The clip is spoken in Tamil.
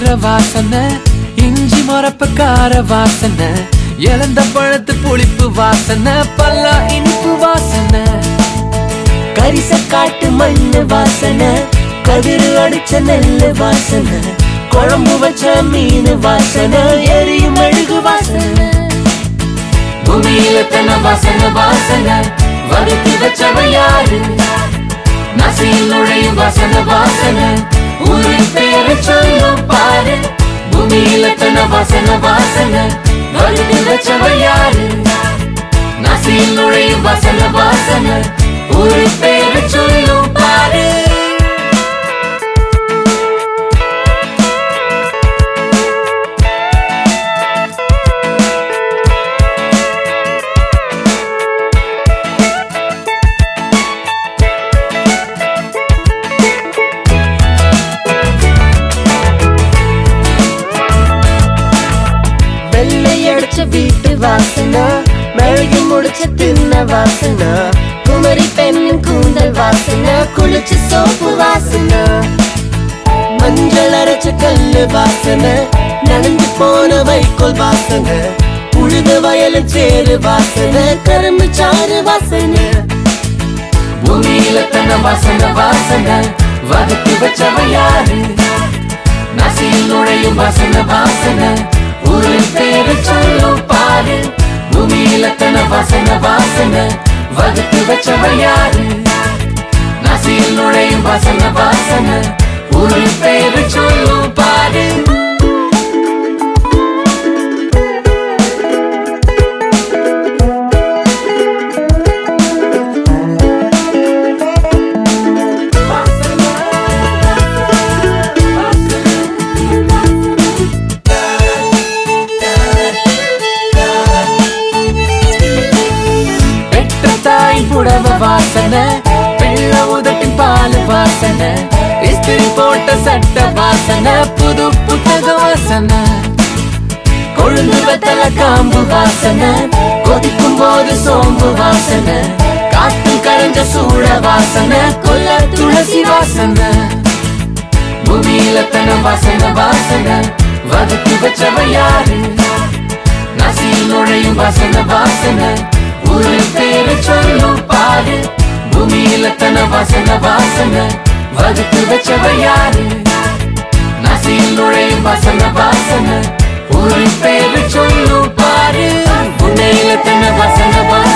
வாசனை இஞ்சி மொரப்பு கார வாசனை இழந்த பழத்து புளிப்பு வாசனை பல்லா இனிப்பு வாசனை கரிச காட்டு மண்ணு வாசனை கதிரு அடிச்ச நெல்லு வாசனை குழம்பு வச்ச மீன் வாசனை எரியும் மெழுகு வாசனை பூமியில தன வாசனை வாசனை வகுத்து வச்சவ யாரு நசியில் நுழையும் வாசனை வாசனை ஊரின் பேரை சொல்லும் பாரு பூமியில தன வாசனை வாசனை வகுத்து வச்சவ யாரு நசியில் நுழையும் வாசனை வாசனை ஊரின் பேரை சொல்லும் பாரு வெள்ளை அடிச்ச வீட்டு வாசனை மெழுகி முடிச்ச தின்ன வாசனை குமரி பெண்ணின் கூந்தல் வாசனை குளிச்ச சோப்பு வாசனை மஞ்சள் அரைச்ச கல்லு வாசனை நனைஞ்சு போன வைக்கோல் வாசனை உழுத வயலு சேரு வாசனை கரும்பு சாறு வாசனை பூமியில தன்ன வாசனை வாசனை வகுத்து வச்சவ யாரு நசியில் நுழையும் வாசனை வாசனை ஊரின் பேரு சொல்லும் பாரு பூமியில தன்ன வாசனை வாசனை வகுத்து வச்சவ யாரு நசியில் நுழையும் வாசனை வாசனை ஊரின் பேரு சொல்லும் பாரு பெற்ற தாய் புடவ வாசனை வெள்ள உதட்டின் பால் வாசனை இஸ்திரி போட்ட சட்ட வாசனை புது புத்தக வாசனை கொழுந்து வெத்தல காம்பு வாசனை கொதிக்கும் போது சோம்பு வாசனை காத்தும் கரைஞ்ச சூழ வாசனை கொல்ல துளசி வாசனை பூமியில தன வாசனை வாசனை வகுத்து வச்சவ யாரு நசியில் நுழையும் வாசனை வாசனை ஊரின் பேரு சொல்லும் பாரு பூமியில தன வாசனை வாசனை வகுத்து வச்சவ யாரு நசியில் நுழையும் வாசனை வாசனை ஊரின் பேரு சொல்லும் பாரு உன்னையில தன வாசனை வாசனை